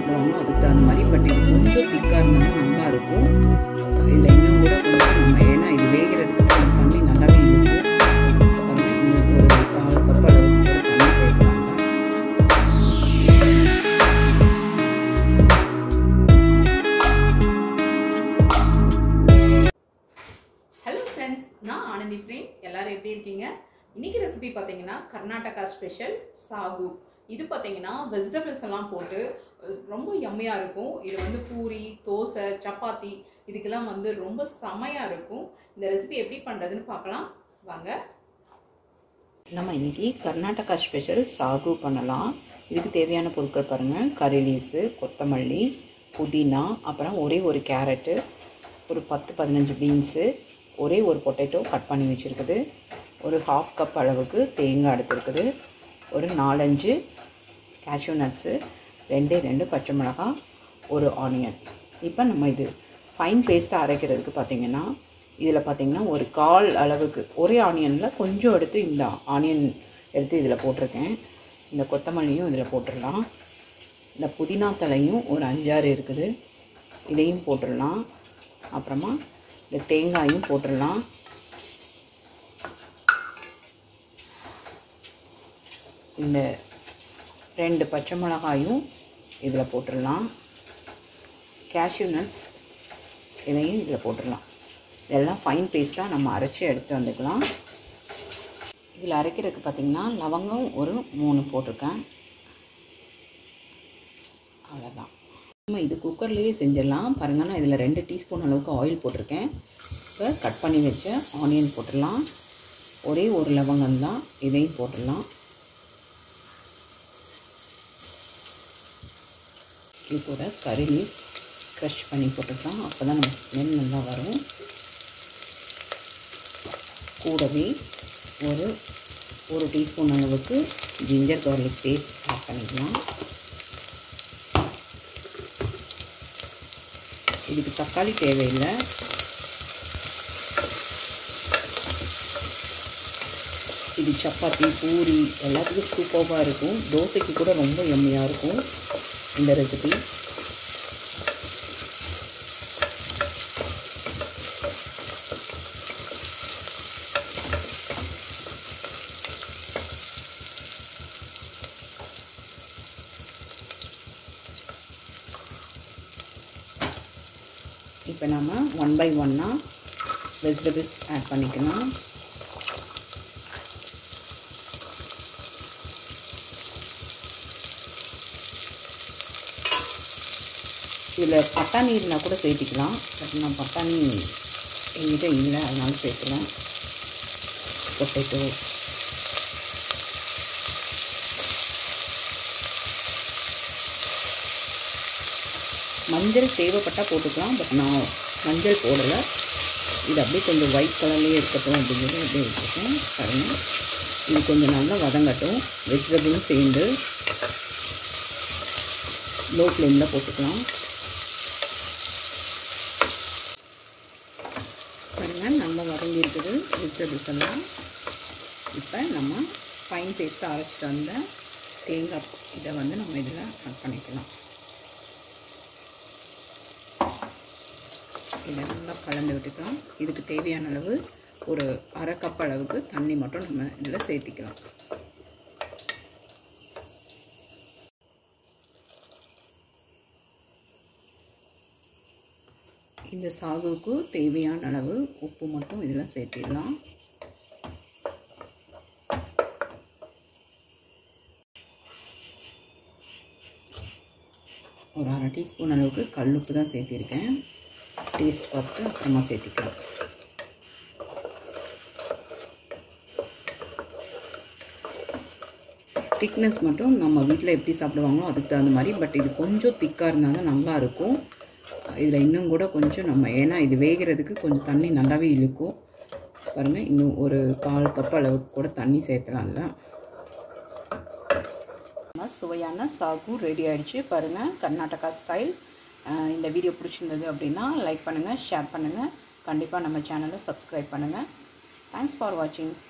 சாப்பிடுவாங்களோ அதுக்கு தகுந்த மாதிரி பட் இது கொஞ்சம் திக்காக இருந்தால் தான் நல்லா இருக்கும் இதில் இன்னும் கூட கொஞ்சம் நம்ம ஏன்னா இது வேகிறதுக்கு கொஞ்சம் தண்ணி நல்லாவே இருக்கும் பாருங்க இன்னும் ஒரு கால் கப் அளவுக்கு கூட தண்ணி சேர்க்கலாம் ஹலோ ஃப்ரெண்ட்ஸ் நான் ஆனந்தி பிரேம் எல்லாரும் எப்படி இருக்கீங்க இன்னைக்கு ரெசிபி பார்த்தீங்கன்னா கர்நாடகா ஸ்பெஷல் சாகு இது பார்த்தீங்கன்னா வெஜிடபிள்ஸ் எல்லாம் போட்டு அஹ், ரொம்ப யம்மியாக இருக்கும் இது வந்து பூரி தோசை சப்பாத்தி இதுக்கெல்லாம் வந்து ரொம்ப செமையாக இருக்கும் இந்த ரெசிபி எப்படி பண்ணுறதுன்னு பார்க்கலாம் வாங்க நம்ம இன்னைக்கு கர்நாடகா ஸ்பெஷல் சாகு பண்ணலாம் இதுக்கு தேவையான பொருட்கள் பாருங்கள் கறி லீஸு கொத்தமல்லி புதினா அப்புறம் ஒரே ஒரு கேரட்டு ஒரு பத்து பதினஞ்சு பீன்ஸு ஒரே ஒரு பொட்டேட்டோ கட் பண்ணி வச்சுருக்குது ஒரு ஹாஃப் கப் அளவுக்கு தேங்காய் எடுத்துருக்குது ஒரு நாலஞ்சு கேஷ்யூ நட்ஸு ரெண்டே ரெண்டு பச்சை மிளகாய் ஒரு ஆனியன் இப்போ நம்ம இது ஃபைன் பேஸ்ட்டாக அரைக்கிறதுக்கு பார்த்தீங்கன்னா இதில் பார்த்தீங்கன்னா ஒரு கால் அளவுக்கு ஒரே ஆனியனில் கொஞ்சம் எடுத்து இந்த ஆனியன் எடுத்து இதில் போட்டிருக்கேன் இந்த கொத்தமல்லியும் இதில் போட்டுடலாம் இந்த புதினா தலையும் ஒரு அஞ்சாறு இருக்குது இதையும் போட்டுடலாம் அப்புறமா இந்த தேங்காயும் போட்டுடலாம் இந்த ரெண்டு பச்சை மிளகாயும் இதில் போட்டுடலாம் கேஷ்யூ நட்ஸ் இதையும் இதில் போட்டுடலாம் இதெல்லாம் ஃபைன் பேஸ்ட்டாக நம்ம அரைச்சி எடுத்து வந்துக்கலாம் இதில் அரைக்கிறதுக்கு பார்த்திங்கன்னா லவங்கம் ஒரு மூணு போட்டிருக்கேன் அவ்வளோதான் நம்ம இது குக்கர்லேயே செஞ்சிடலாம் பாருங்கள் நான் இதில் ரெண்டு டீஸ்பூன் அளவுக்கு ஆயில் போட்டிருக்கேன் இப்போ கட் பண்ணி வச்ச ஆனியன் போட்டுடலாம் ஒரே ஒரு லவங்கம் தான் இதையும் போட்டுடலாம் இது கூட கறி லீவ்ஸ் க்ரஷ் பண்ணி போட்டுக்கலாம் அப்போ தான் நமக்கு ஸ்மெல் நல்லா வரும் கூடவே ஒரு ஒரு டீஸ்பூன் அளவுக்கு ஜிஞ்சர் கார்லிக் பேஸ்ட் ஆட் பண்ணிக்கலாம் இதுக்கு தக்காளி தேவையில்லை இது சப்பாத்தி பூரி எல்லாத்துக்கும் சூப்பராக இருக்கும் தோசைக்கு கூட ரொம்ப எம்மையாக இருக்கும் இந்த ரெசிபி இப்போ நம்ம ஒன் பை ஒன்னாக வெஜிடபிள்ஸ் ஆட் பண்ணிக்கலாம் இதில் பட்டாணி இருந்தால் கூட சேர்த்திக்கலாம் பட் நான் பட்டாணி எங்கிட்ட இல்லை அதனால சேர்க்கல பொட்டேட்டோ மஞ்சள் தேவைப்பட்டால் போட்டுக்கலாம் பட் நான் மஞ்சள் போடலை இது அப்படியே கொஞ்சம் ஒயிட் கலர்லேயே இருக்கட்டும் அப்படிங்கிறது அப்படியே வச்சுருக்கேன் பாருங்க இது கொஞ்சம் நல்லா வதங்கட்டும் வெஜிடபிளும் சேர்ந்து லோ ஃப்ளேமில் போட்டுக்கலாம் பாருங்க நல்லா வதங்கி இருக்குது வெஜிடபிள்ஸ் எல்லாம் இப்போ நம்ம ஃபைன் பேஸ்ட்டாக அரைச்சிட்டு வந்த தேங்காய் இதை வந்து நம்ம இதில் ஆட் பண்ணிக்கலாம் இதை நல்லா கலந்து விட்டுக்கலாம் இதுக்கு தேவையான அளவு ஒரு அரை கப் அளவுக்கு தண்ணி மட்டும் நம்ம இதில் சேர்த்திக்கலாம் இந்த சாகுக்கு தேவையான அளவு உப்பு மட்டும் இதில் சேர்த்திடலாம் ஒரு அரை டீஸ்பூன் அளவுக்கு கல்லுப்பு தான் சேர்த்திருக்கேன் டேஸ்ட் பார்த்து அப்புறமா சேர்த்திக்கலாம் திக்னஸ் மட்டும் நம்ம வீட்டில் எப்படி சாப்பிடுவாங்களோ அதுக்கு தகுந்த மாதிரி பட் இது கொஞ்சம் திக்காக இருந்தால் தான் நல்லா இருக்கும் இதில் இன்னும் கூட கொஞ்சம் நம்ம ஏன்னா இது வேகிறதுக்கு கொஞ்சம் தண்ணி நல்லாவே இழுக்கும் பாருங்கள் இன்னும் ஒரு கால் கப் அளவுக்கு கூட தண்ணி சேர்த்தலாம்ல சுவையான சாகு ரெடி ஆகிடுச்சு பாருங்கள் கர்நாடகா ஸ்டைல் இந்த வீடியோ பிடிச்சிருந்தது அப்படின்னா லைக் பண்ணுங்கள் ஷேர் பண்ணுங்கள் கண்டிப்பாக நம்ம சேனலை சப்ஸ்கிரைப் பண்ணுங்கள் தேங்க்ஸ் ஃபார் வாட்சிங்